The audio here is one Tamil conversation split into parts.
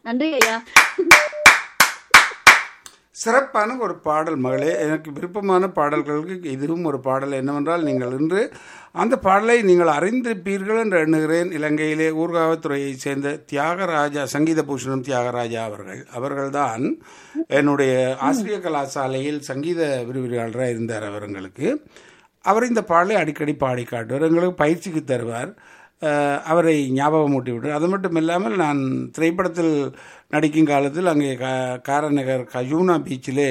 நன்றி ஐயா சிறப்பான ஒரு பாடல் மகளே எனக்கு விருப்பமான பாடல்களுக்கு இதுவும் ஒரு பாடல் என்னவென்றால் நீங்கள் இன்று அந்த பாடலை நீங்கள் அறிந்திருப்பீர்கள் என்று எண்ணுகிறேன் இலங்கையிலே ஊர்காவத்துறையைச் சேர்ந்த தியாகராஜா சங்கீத பூஷணம் தியாகராஜா அவர்கள் அவர்கள்தான் என்னுடைய ஆசிரிய கலாசாலையில் சங்கீத விரிவுரையாளராக இருந்தார் அவர்களுக்கு அவர் இந்த பாடலை அடிக்கடி பாடி காட்டுவார் எங்களுக்கு பயிற்சிக்கு தருவார் அஹ், அவரை ஞாபகமூட்டி விட்டார் அது மட்டும் இல்லாமல் நான் திரைப்படத்தில் நடிக்கும் காலத்தில் அங்கே கா காரநகர் கஜூனா பீச்சிலே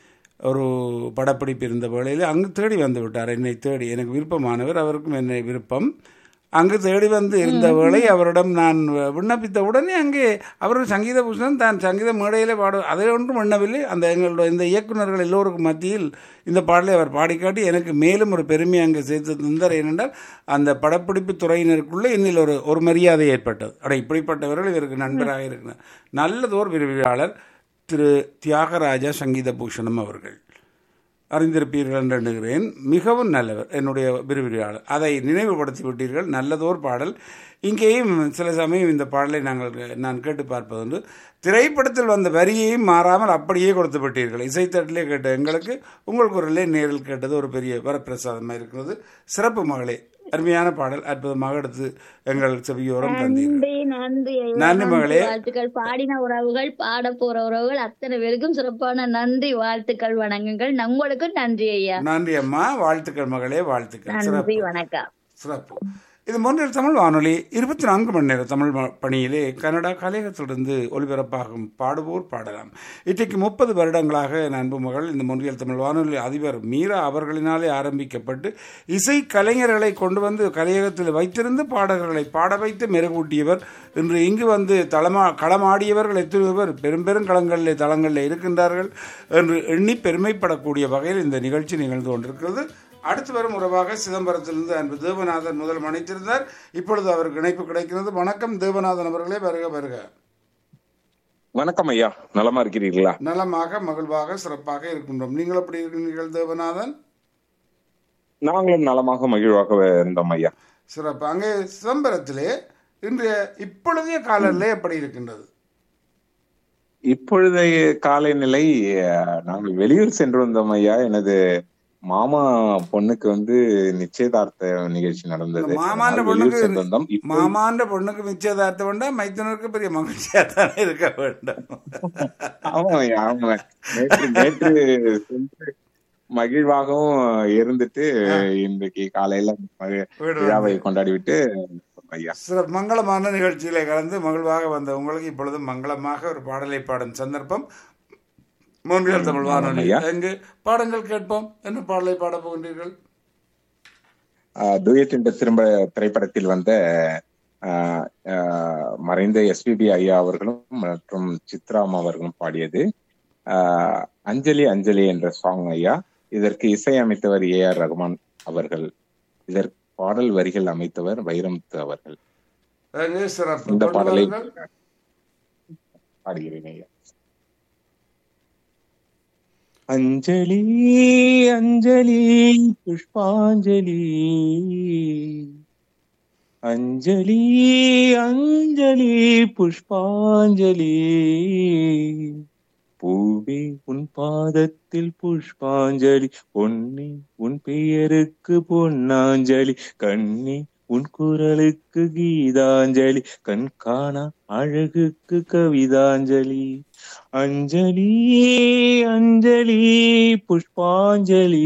ஒரு படப்பிடிப்பு இருந்த வேளையில் அங்கு தேடி வந்து விட்டார் என்னை தேடி எனக்கு விருப்பமானவர் அவருக்கும் என்னை விருப்பம் அங்கு தேடி வந்து இருந்த வேளை அவரிடம் நான் விண்ணப்பித்த உடனே அங்கே அவர் சங்கீத பூஷணம் தான் சங்கீத மேடையிலே பாடு அதை ஒன்றும் எண்ணவில்லை அந்த எங்களோட இந்த இயக்குநர்கள் எல்லோருக்கும் மத்தியில் இந்த பாடலை அவர் பாடிக்காட்டி எனக்கு மேலும் ஒரு பெருமை அங்கே சேர்த்து தந்தார் ஏனென்றால் அந்த படப்பிடிப்பு துறையினருக்குள்ளே என்னில் ஒரு ஒரு மரியாதை ஏற்பட்டது அட இப்படிப்பட்டவர்கள் இவருக்கு நண்பராக இருக்கிறார் நல்லதோர் விரிவியாளர் திரு தியாகராஜா சங்கீத பூஷணம் அவர்கள் அறிந்திருப்பீர்கள் என்று எண்ணுகிறேன் மிகவும் நல்லவர் என்னுடைய விரிவுரையாளர் அதை நினைவுபடுத்தி விட்டீர்கள் நல்லதோர் பாடல் இங்கேயும் சில சமயம் இந்த பாடலை நாங்கள் நான் கேட்டு பார்ப்பதுண்டு திரைப்படத்தில் வந்த வரியையும் மாறாமல் அப்படியே கொடுத்து விட்டீர்கள் இசைத்தட்டிலே கேட்ட எங்களுக்கு உங்கள் குரலே நேரில் கேட்டது ஒரு பெரிய வரப்பிரசாதமாக இருக்கிறது சிறப்பு மகளே அருமையான பாடல் அற்புதமாக எடுத்து எங்கள் செவியோரம் தந்தீர்கள் நன்றி நன்றி ஐயா. நன்றி மகளே. வாழ்த்துக்கள் பாடின உறவுகள் பாட போற உறவுகள் அத்தனை பேருக்கும் சிறப்பான நன்றி வாழ்த்துக்கள் வணங்குங்கள் உங்களுக்கும் நன்றி ஐயா நன்றி அம்மா வாழ்த்துக்கள் மகளே வாழ்த்துக்கள் சிறப்பு நன்றி வணக்கம் சிறப்பு இது மூன்றில் தமிழ் வானொலி இருபத்தி நான்கு மணி நேர தமிழ் ம- பணியிலே கனடா கலையகத்திலிருந்து ஒலிபரப்பாகும் பாடுவோர் பாடலாம் இன்றைக்கு முப்பது வருடங்களாக என் அன்பு மகள் இந்த மொன்றியல் தமிழ் வானொலி அதிபர் மீரா அவர்களினாலே ஆரம்பிக்கப்பட்டு இசை கலைஞர்களை கொண்டு வந்து கலையகத்தில் வைத்திருந்து பாடகர்களை பாட வைத்து மெருகூட்டியவர் இன்று இங்கு வந்து தளமா களமாடியவர்கள் எத்தனை பேர் பெரும் பெரும் களங்களிலே தளங்களில் இருக்கின்றார்கள் என்று எண்ணி பெருமைப்படக்கூடிய வகையில் இந்த நிகழ்ச்சி நிகழ்ந்து கொண்டிருக்கிறது அடுத்து வரும் உறவாக சிதம்பரத்திலிருந்து அன்பு தேவநாதன் முதல் மன்னித்திருந்தார் இப்பொழுது அவருக்கு இணைப்பு கிடைக்கிறது வணக்கம் தேவநாதன் அவர்களே வருக வருக வணக்கம் ஐயா நலமா இருக்கிறீர்களா நலமாக மகிழ்வாக சிறப்பாக இருக்கின்றோம் நீங்கள் எப்படி இருக்கிறீர்கள் தேவநாதன் நாங்களும் நலமாக மகிழ்வாக இருந்தோம் ஐயா சிறப்பு அங்கே சிதம்பரத்திலே இன்றைய இப்பொழுதைய காலநிலை எப்படி இருக்கின்றது இப்பொழுதைய காலை நிலை அஹ், நாங்கள் வெளியூர் சென்று வந்தோம் ஐயா எனது மாமா பொண்ணுக்கு வந்து நிச்சயதார்த்த நிகழ்ச்சி நடந்தது இந்த மாமான்ற அதனால் வெளியூர் பொண்ணுக்கு சென்று வந்தோம் இப்போ மாமான்ற பொண்ணுக்கு நிச்சயதார்த்தம் வேண்டாம் மைத்தனருக்கு பெரிய மகிழ்ச்சியா தானே இருக்க வேண்டும் ஆமா ஐயா ஆமா நேற்று நேற்று சென்று மகிழ்வாகவும் இருந்துட்டு இன்றைக்கு காலையில மகி- வீடு விழாவை கொண்டாடி விட்டு ஐயா சில மங்களமான நிகழ்ச்சியிலே கலந்து மகிழ்வாக வந்த உங்களுக்கு இப்பொழுது மங்களமாக ஒரு பாடலை பாடும் சந்தர்ப்பம் மூன்றியல் தமிழ் வானொலி ஐயா. எங்கு பாடங்கள் கேட்போம் என்ன பாடலை பாட போகின்றீர்கள் டூயட் என்ற திரும்ப திரைப்படத்தில் வந்த ஆஹ், ஆஹ், மறைந்த எஸ்பிபி ஐயா அவர்களும் மற்றும் சித்ராம் அவர்களும் பாடியது ஆஹ், அஞ்சலி அஞ்சலி என்ற சாங் ஐயா இதற்கு இசையமைத்தவர் ஏ ஆர் ரகுமான் அவர்கள் இதற்கு பாடல் வரிகள் அமைத்தவர் வைரமுத்து அவர்கள் எங்கு சிறப்பு இந்த கொண்டு பாடலை வாருங்கள். பாடுகிறேன் ஐயா அஞ்சலி அஞ்சலி புஷ்பாஞ்சலி அஞ்சலி அஞ்சலி புஷ்பாஞ்சலி பூவே உன் பாதத்தில் புஷ்பாஞ்சலி பொன்னி உன் பெயருக்கு பொன்னாஞ்சலி கண்ணி உன் குரலுக்கு கீதாஞ்சலி கண் காணா அழகுக்கு கவிதாஞ்சலி அஞ்சலி அஞ்சலி புஷ்பாஞ்சலி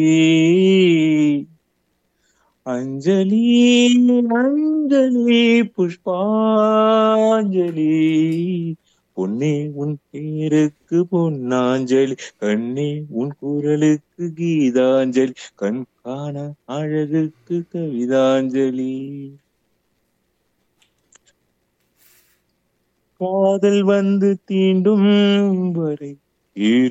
அஞ்சலி அஞ்சலி புஷ்பாஞ்சலி பொன்னே உன் பேருக்கு பொன்னாஞ்சலி கண்ணே உன் குரலுக்கு கீதாஞ்சலி கண் காண அழகுக்கு கவிதாஞ்சலி காதல் வந்து தீண்டும் வரை இரு